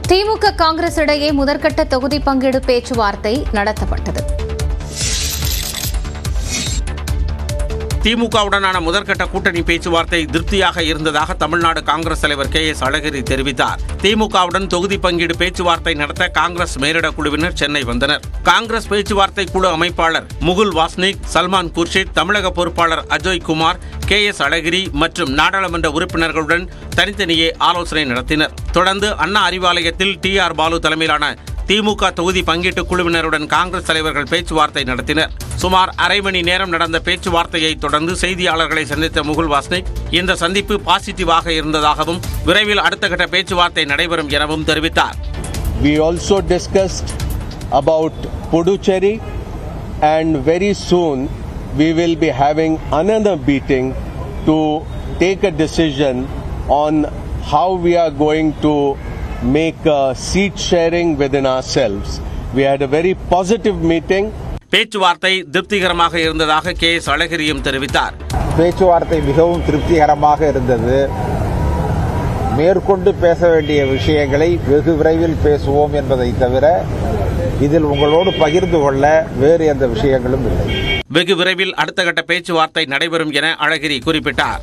திமுக காங்கிரஸ் இடையே முதற்கட்ட தொகுதி பங்கீடு பேச்சுவார்த்தை நடத்தப்பட்டது திமுகவுடனான முதற்கட்ட கூட்டணி பேச்சுவார்த்தை திருப்தியாக இருந்ததாக தமிழ்நாடு காங்கிரஸ் தலைவர் கே எஸ் அழகிரி தெரிவித்தார் திமுகவுடன் தொகுதி பங்கீடு பேச்சுவார்த்தை நடத்த காங்கிரஸ் மேலிட குழுவினர் சென்னை வந்தனர் காங்கிரஸ் பேச்சுவார்த்தை குழு அமைப்பாளர் முகுல் வாஸ்னிக் சல்மான் குர்ஷித் தமிழக பொறுப்பாளர் அஜய் குமார் கே எஸ் அழகிரி மற்றும் நாடாளுமன்ற உறுப்பினர்களுடன் தனித்தனியே ஆலோசனை நடத்தினர் தொடர்ந்து அண்ணா அறிவாலயத்தில் டி ஆர் பாலு தலைமையிலான திமுக தொகுதி பங்கீட்டு குழுவினருடன் காங்கிரஸ் தலைவர்கள் பேச்சுவார்த்தை நடத்தினர் சுமார் அரை மணி நேரம் நடந்த பேச்சுவார்த்தையை தொடர்ந்து செய்தியாளர்களை சந்தித்த முகுல் வாஸ்னிக் இந்த சந்திப்பு பாசிட்டிவாக இருந்ததாகவும் விரைவில் அடுத்த கட்ட பேச்சுவார்த்தை நடைபெறும் எனவும் தெரிவித்தார் We also discussed about Puducherry and very soon we will be having another meeting to take a decision on how we are going to make a seat sharing within ourselves. We had a very positive meeting. பேச்சுவார்த்தை திருப்திகரமாக இருந்ததாக K S அழகிரியும் தெரிவித்தார் பேச்சுவார்த்தை மிகவும் திருப்திகரமாக இருந்தது மேற்கொண்டு பேச வேண்டிய விஷயங்களை வெகு விரைவில் பேசுவோம் என்பதை தவிர இதில் உங்களோடு பகிர்ந்து கொள்ள வேறு எந்த விஷயங்களும் இல்லை வெகு விரைவில் அடுத்த கட்ட பேச்சுவார்த்தை நடைபெறும் என அழகிரி குறிப்பிட்டார்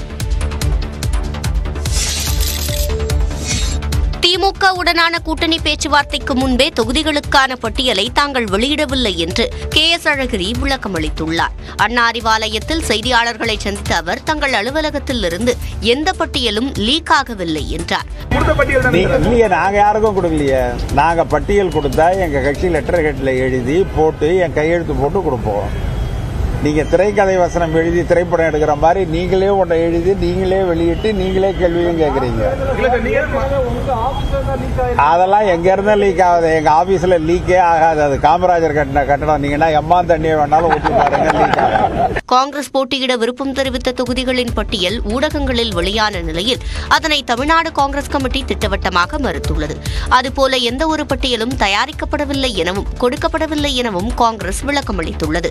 திமுகவுடனான கூட்டணி பேச்சுவார்த்தைக்கு முன்பே தொகுதிகளுக்கான பட்டியலை தாங்கள் வெளியிடவில்லை என்று கே எஸ் அழகிரி விளக்கமளித்துள்ளார் அண்ணா அறிவாலயத்தில் செய்தியாளர்களை சந்தித்த அவர் தங்கள் அலுவலகத்தில் இருந்து எந்த பட்டியலும் லீக் ஆகவில்லை என்றார் நீ- இல்லையே நாங்க யாருக்கும் கொடுக்கலையே நாங்க பட்டியல் கொடுத்தா எங்க கட்சி லெட்டர் ஹெட்ல எழுதி போட்டு என் கையெழுத்து போட்டு கொடுப்போம் நீங்க திரைக்கதை வசனம் எழுதி திரைப்படம் எடுக்கிற மாதிரி நீங்களே ஒன்றை எழுதி நீங்களே வெளியிட்டு நீங்களே கேள்வியும் கேட்குறீங்க அதெல்லாம் எங்க இருந்தா லீக் ஆகுது எங்க ஆபீஸ்ல லீக்கே ஆகாது அது காமராஜர் கட்டின கட்டடம் நீங்கன்னா எம்மா தண்ணியை வேணாலும் ஊற்றி பாருங்க லீக் ஆகாது காங்கிரஸ் போட்டியிட விருப்பம் தெரிவித்த தொகுதிகளின் பட்டியல் ஊடகங்களில் வெளியான நிலையில் அதனை தமிழ்நாடு காங்கிரஸ் கமிட்டி திட்டவட்டமாக மறுத்துள்ளது அதுபோல எந்த ஒரு பட்டியலும் தயாரிக்கப்படவில்லை எனவும் கொடுக்கப்படவில்லை எனவும் காங்கிரஸ் விளக்கமளித்துள்ளது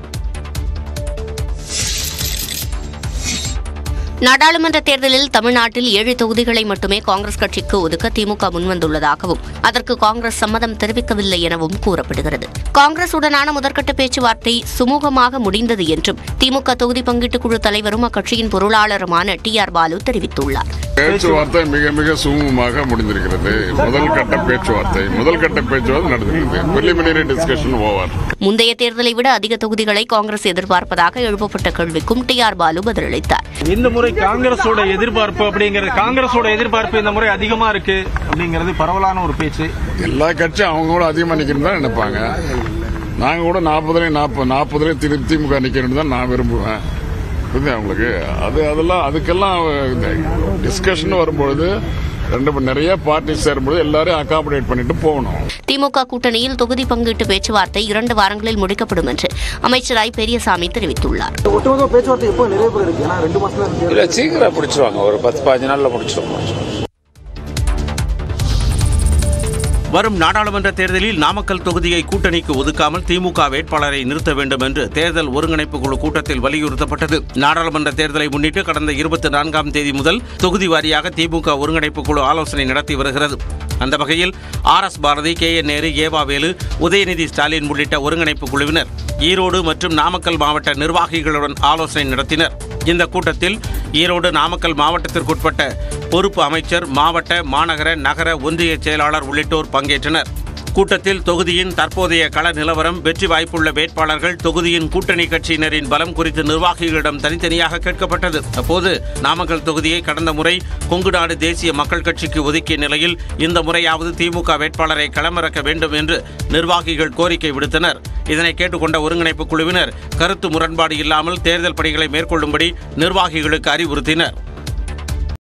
நாடாளுமன்ற தேர்தலில் தமிழ்நாட்டில் ஏழு தொகுதிகளை மட்டுமே காங்கிரஸ் கட்சிக்கு ஒதுக்க திமுக முன்வந்துள்ளதாகவும் அதற்கு காங்கிரஸ் சம்மதம் தெரிவிக்கவில்லை எனவும் கூறப்படுகிறது காங்கிரஸ் உடனான முதற்கட்ட பேச்சுவார்த்தை சுமூகமாக முடிந்தது என்றும் திமுக தொகுதி பங்கீட்டுக் குழு தலைவரும் அக்கட்சியின் பொருளாளருமான டி ஆர் பாலு தெரிவித்துள்ளார் பேச்சுவார்த்தை மிக மிக சுமூகமாக முடிந்திருக்கிறது முதல் கட்ட பேச்சுவார்த்தை முதல் கட்ட பேச்சுவார்த்தை நடந்திருக்கிறது பிரிலிமினரி டிஸ்கஷன் ஓவர் முந்தைய தேர்தலை விட அதிக தொகுதிகளை காங்கிரஸ் எதிர்பார்ப்பதாக எழுப்பப்பட்ட கேள்விக்கும் டி ஆர் பாலு பதிலளித்தார் இந்த முறை காங்கிரஸோட எதிர்பார்ப்பு அப்படிங்கிறது காங்கிரஸோட எதிர்பார்ப்பு இந்த முறை அதிகமா இருக்கு அப்படிங்கிறது பரவலான ஒரு பேச்சு எல்லா கட்சியும் அவங்க கூட அதிகமாக நிற்கணும் தான் நினைப்பாங்க நாங்கள் கூட நாற்பதுலேயும் நாற்பது நாற்பதுலேயும் திரு திமுக நிற்கணும்னு தான் நான் விரும்புவேன் புரியுதா உங்களுக்கு அது அதெல்லாம் அதுக்கெல்லாம் இந்த டிஸ்கஷன் வரும்பொழுது ரெண்டு பேர் நிறைய பார்ட்டி சேரும்பொழுது எல்லாரையும் அகாமடேட் பண்ணிட்டு போகணும் திமுக கூட்டணியில் தொகுதி பங்கீட்டு பேச்சுவார்த்தை இரண்டு வாரங்களில் முடிக்கப்படும் என்று அமைச்சர் ஐ பெரியசாமி தெரிவித்துள்ளார் ஒட்டுமொத்த பேச்சுவார்த்தை எப்போ நிறைவு பெற இருக்கு ஏன்னா ரெண்டு மாசத்துல இருக்கு இல்ல சீக்கிரம் முடிச்சிருவாங்க ஒரு பத்து பதினஞ்சு நாள்ல முடிச்சிருவாங்க வரும் நாடாளுமன்ற தேர்தலில் நாமக்கல் தொகுதியை கூட்டணிக்கு ஒதுக்காமல் திமுக வேட்பாளரை நிறுத்த வேண்டும் என்று தேர்தல் ஒருங்கிணைப்பு குழு கூட்டத்தில் வலியுறுத்தப்பட்டது நாடாளுமன்ற தேர்தலை முன்னிட்டு கடந்த இருபத்தி நான்காம் தேதி முதல் தொகுதி வாரியாக திமுக ஒருங்கிணைப்பு குழு ஆலோசனை நடத்தி வருகிறது அந்த வகையில் R S Bharathi K N Nehru ஏவாவேலு உதயநிதி ஸ்டாலின் உள்ளிட்ட ஒருங்கிணைப்பு குழுவினர் ஈரோடு மற்றும் நாமக்கல் மாவட்ட நிர்வாகிகளுடன் ஆலோசனை நடத்தினர் இந்த கூட்டத்தில் ஈரோடு நாமக்கல் மாவட்டத்திற்குட்பட்ட பொறுப்பு அமைச்சர் மாவட்ட மாநகர நகர ஒன்றிய செயலாளர் உள்ளிட்டோர் பங்கேற்றனர் கூட்டத்தில் தொகுதியின் தற்போதைய கள நிலவரம் வெற்றி வாய்ப்புள்ள வேட்பாளர்கள் தொகுதியின் கூட்டணி கட்சியினரின் பலம் குறித்து நிர்வாகிகளிடம் தனித்தனியாக கேட்கப்பட்டது அப்போது நாமக்கல் தொகுதியை கடந்த முறை கொங்குநாடு தேசிய மக்கள் கட்சிக்கு ஒதுக்கிய நிலையில் இந்த முறையாவது திமுக வேட்பாளரை களமிறக்க வேண்டும் என்று நிர்வாகிகள் கோரிக்கை விடுத்தனர் இதனை கேட்டுக்கொண்ட ஒருங்கிணைப்பு குழுவினர் கருத்து முரண்பாடு இல்லாமல் தேர்தல் பணிகளை மேற்கொள்ளும்படி நிர்வாகிகளுக்கு அறிவுறுத்தினர்